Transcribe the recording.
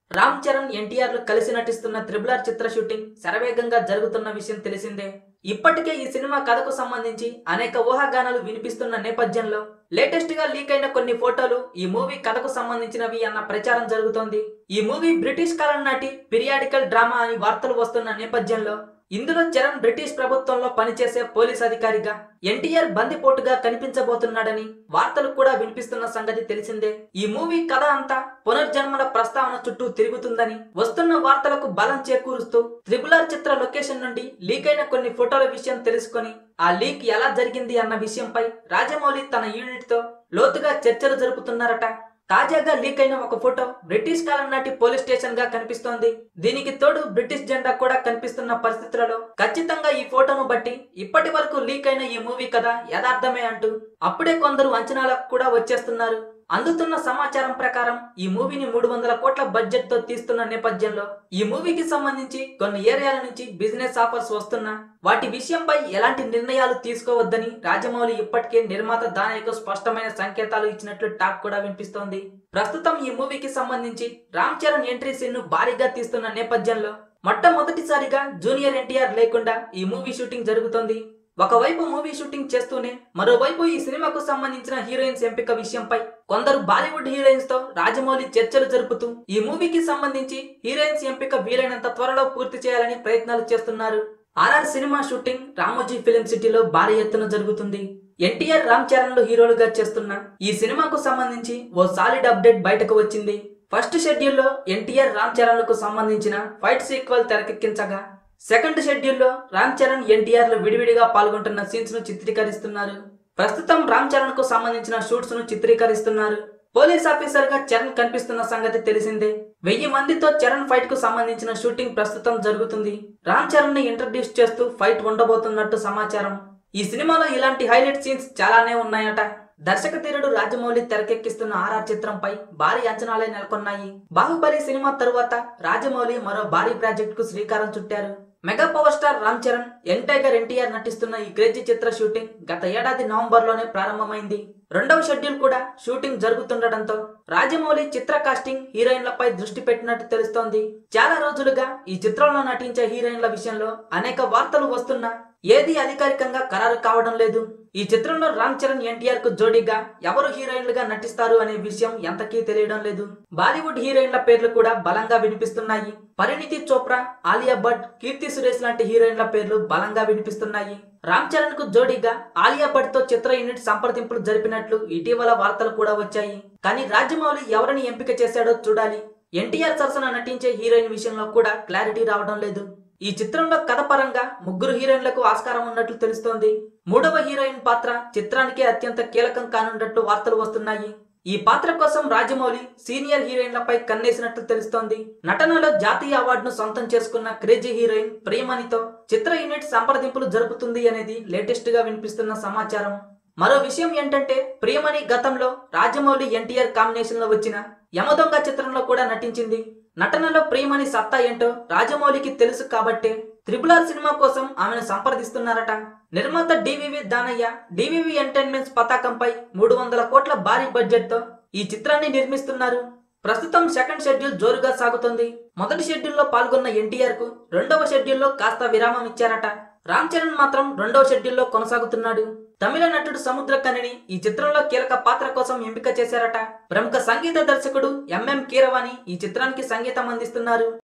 రామ్ చరణ్ ఎన్టీఆర్ లు కలిసి నటిస్తున్న త్రిబుల్ ఆర్ చిత్ర షూటింగ్ శరవేగంగా జరుగుతున్న విషయం తెలిసిందే ఇప్పటికే ఈ సినిమా కథకు సంబంధించి అనేక ఊహాగానాలు వినిపిస్తున్న నేపథ్యంలో లేటెస్ట్ గా లీక్ అయిన కొన్ని ఫోటోలు ఈ మూవీ కథకు సంబంధించినవి అన్న ప్రచారం జరుగుతోంది ఈ మూవీ బ్రిటిష్ కాలం నాటి పిరియాడికల్ డ్రామా అని వార్తలు వస్తున్న నేపథ్యంలో ఇందులో చరణ్ బ్రిటిష్ ప్రభుత్వంలో పనిచేసే పోలీస్ అధికారిగా ఎన్టీఆర్ బందిపోటుగా కనిపించబోతున్నాడని వార్తలు కూడా వినిపిస్తున్న సంగతి తెలిసిందే ఈ మూవీ కథ అంతా పునర్జన్మల ప్రస్తావన చుట్టూ తిరుగుతుందని వస్తున్న వార్తలకు బలం చేకూరుస్తూ త్రిబుల్ ఆర్ చిత్ర లొకేషన్ నుండి లీక్ అయిన కొన్ని ఫోటోల విషయం తెలుసుకొని ఆ లీక్ ఎలా జరిగింది అన్న విషయంపై రాజమౌళి తన యూనిట్ తో లోతుగా చర్చలు జరుపుతున్నారట తాజాగా లీక్ అయిన ఒక ఫోటో బ్రిటిష్ కాలం నాటి పోలీస్ స్టేషన్ గా కనిపిస్తోంది దీనికి తోడు బ్రిటిష్ జెండా కూడా కనిపిస్తున్న పరిస్థితులలో ఖచ్చితంగా ఈ ఫోటోను బట్టి ఇప్పటి వరకు లీక్ అయిన ఈ మూవీ కథ యథార్థమే అంటూ అప్పుడే కొందరు అంచనాలకు కూడా వచ్చేస్తున్నారు అందుతున్న సమాచారం ప్రకారం ఈ మూవీని మూడు వందల కోట్ల బడ్జెట్ తో తీస్తున్న నేపథ్యంలో ఈ మూవీకి సంబంధించి కొన్ని ఏరియాల నుంచి బిజినెస్ ఆఫర్స్ వస్తున్నా వాటి విషయంపై ఎలాంటి నిర్ణయాలు తీసుకోవద్దని రాజమౌళి ఇప్పటికే నిర్మాత దానయ్యకు స్పష్టమైన సంకేతాలు ఇచ్చినట్లు టాక్ కూడా వినిపిస్తోంది ప్రస్తుతం ఈ మూవీకి సంబంధించి రామ్ చరణ్ ఎంట్రీ సీన్ ను భారీగా తీస్తున్న నేపథ్యంలో మొట్టమొదటిసారిగా జూనియర్ ఎన్టీఆర్ లేకుండా ఈ మూవీ షూటింగ్ జరుగుతోంది ఒకవైపు మూవీ షూటింగ్ చేస్తూనే మరోవైపు ఈ సినిమాకు సంబంధించిన హీరోయిన్స్ ఎంపిక విషయంపై కొందరు బాలీవుడ్ హీరోయిన్స్ తో రాజమౌళి చర్చలు జరుపుతూ ఈ మూవీకి సంబంధించి హీరోయిన్స్ ఎంపిక వీలైనంత త్వరలో పూర్తి చేయాలని ప్రయత్నాలు చేస్తున్నారు RR cinema shooting Ramoji film సిటీలో భారీ ఎత్తున జరుగుతుంది ఎన్టీఆర్ రామ్ చరణ్లు హీరోలుగా చేస్తున్న ఈ సినిమాకు సంబంధించి ఓ సాలిడ్ అప్డేట్ బయటకు వచ్చింది ఫస్ట్ షెడ్యూల్లో ఎన్టీఆర్ రామ్ చరణ్లకు సంబంధించిన ఫైట్ సీక్వెల్ తెరకెక్కించగా సెకండ్ షెడ్యూల్లో రామ్ చరణ్ ఎన్టీఆర్ లు విడివిడిగా పాల్గొంటున్న సీన్స్ ను చిత్రీకరిస్తున్నారు ప్రస్తుతం రామ్ చరణ్ కు సంబంధించిన షూట్స్ ను చిత్రీకరిస్తున్నారు పోలీస్ ఆఫీసర్ గా చరణ్ కనిపిస్తున్న సంగతి తెలిసిందే వెయ్యి మందితో చరణ్ ఫైట్ కు సంబంధించిన షూటింగ్ ప్రస్తుతం జరుగుతుంది రామ్ చరణ్ ని ఇంట్రడ్యూస్ చేస్తూ ఫైట్ ఉండబోతున్నట్టు సమాచారం ఈ సినిమాలో ఇలాంటి హైలైట్ సీన్స్ చాలానే ఉన్నాయట దర్శక ధీరుడు రాజమౌళి తెరకెక్కిస్తున్న ఆర్ఆర్ చిత్రంపై భారీ అంచనాలే నెలకొన్నాయి బాహుబలి సినిమా తరువాత రాజమౌళి మరో భారీ ప్రాజెక్ట్ కు శ్రీకారం చుట్టారు mega power star Ram Charan young tiger NTR నటిస్తున్న ఈ క్రేజీ చిత్ర షూటింగ్ గత ఏడాది నవంబర్ లోనే ప్రారంభమైంది రెండవ షెడ్యూల్ కూడా షూటింగ్ జరుగుతుండటంతో రాజమౌళి చిత్ర కాస్టింగ్ హీరోయిన్లపై దృష్టి పెట్టినట్టు తెలుస్తోంది చాలా రోజులుగా ఈ చిత్రంలో నటించే హీరోయిన్ల విషయంలో అనేక వార్తలు వస్తున్నా ఏది అధికారికంగా ఖరారు కావడం లేదు ఈ చిత్రంలో రామ్ చరణ్ ఎన్టీఆర్ కు జోడీగా ఎవరు హీరోయిన్లుగా నటిస్తారు అనే విషయం ఎంతకీ తెలియడం లేదు బాలీవుడ్ హీరోయిన్ల పేర్లు కూడా బలంగా వినిపిస్తున్నాయి పరిణితి చోప్రా ఆలియా భట్ కీర్తి సురేష్ లాంటి హీరోయిన్ల పేర్లు బలంగా వినిపిస్తున్నాయి రామ్ చరణ్ కు జోడీగా ఆలియా భట్ తో చిత్ర యూనిట్ సంప్రదింపులు జరిపినట్లు ఇటీవల వార్తలు కూడా వచ్చాయి కానీ రాజమౌళి ఎవరిని ఎంపిక చేశాడో చూడాలి ఎన్టీఆర్ సరసన నటించే హీరోయిన్ విషయంలో కూడా క్లారిటీ రావడం లేదు ఈ చిత్రంలో కథ పరంగా ముగ్గురు హీరోయిన్లకు ఆస్కారం ఉన్నట్లు తెలుస్తోంది మూడవ హీరోయిన్ పాత్ర చిత్రానికే అత్యంత కీలకం కానున్నట్టు వార్తలు వస్తున్నాయి ఈ పాత్ర కోసం రాజమౌళి సీనియర్ హీరోయిన్లపై కన్నేసినట్లు తెలుస్తోంది నటనలో జాతీయ అవార్డును సొంతం చేసుకున్న క్రేజీ హీరోయిన్ ప్రియమణితో చిత్ర యూనిట్ సంప్రదింపులు జరుపుతుంది అనేది లేటెస్ట్ గా వినిపిస్తున్న సమాచారం మరో విషయం ఏంటంటే ప్రియమణి గతంలో రాజమౌళి ఎన్టీఆర్ కాంబినేషన్ లో వచ్చిన యమదొంగ చిత్రంలో కూడా నటించింది నటనలో ప్రియమణి సత్తా ఏంటో రాజమౌళికి తెలుసు కాబట్టే త్రిపుల్ ఆర్ సినిమా కోసం ఆమెను సంప్రదిస్తున్నారట నిర్మాత డివివి దానయ్య డివివి ఎంటర్టైన్మెంట్స్ పతాకంపై మూడు వందల కోట్ల భారీ బడ్జెట్ తో ఈ చిత్రాన్ని నిర్మిస్తున్నారు ప్రస్తుతం సెకండ్ షెడ్యూల్ జోరుగా సాగుతుంది మొదటి షెడ్యూల్లో పాల్గొన్న ఎన్టీఆర్ కు రెండవ షెడ్యూల్లో కాస్త విరామం ఇచ్చారట రామ్ చరణ్ మాత్రం రెండవ షెడ్యూల్లో కొనసాగుతున్నాడు తమిళ నటుడు సముద్రకనిని ఈ చిత్రంలో కీలక పాత్ర కోసం ఎంపిక చేశారట ప్రముఖ సంగీత దర్శకుడు ఎంఎం కీరవాణి ఈ చిత్రానికి సంగీతం అందిస్తున్నారు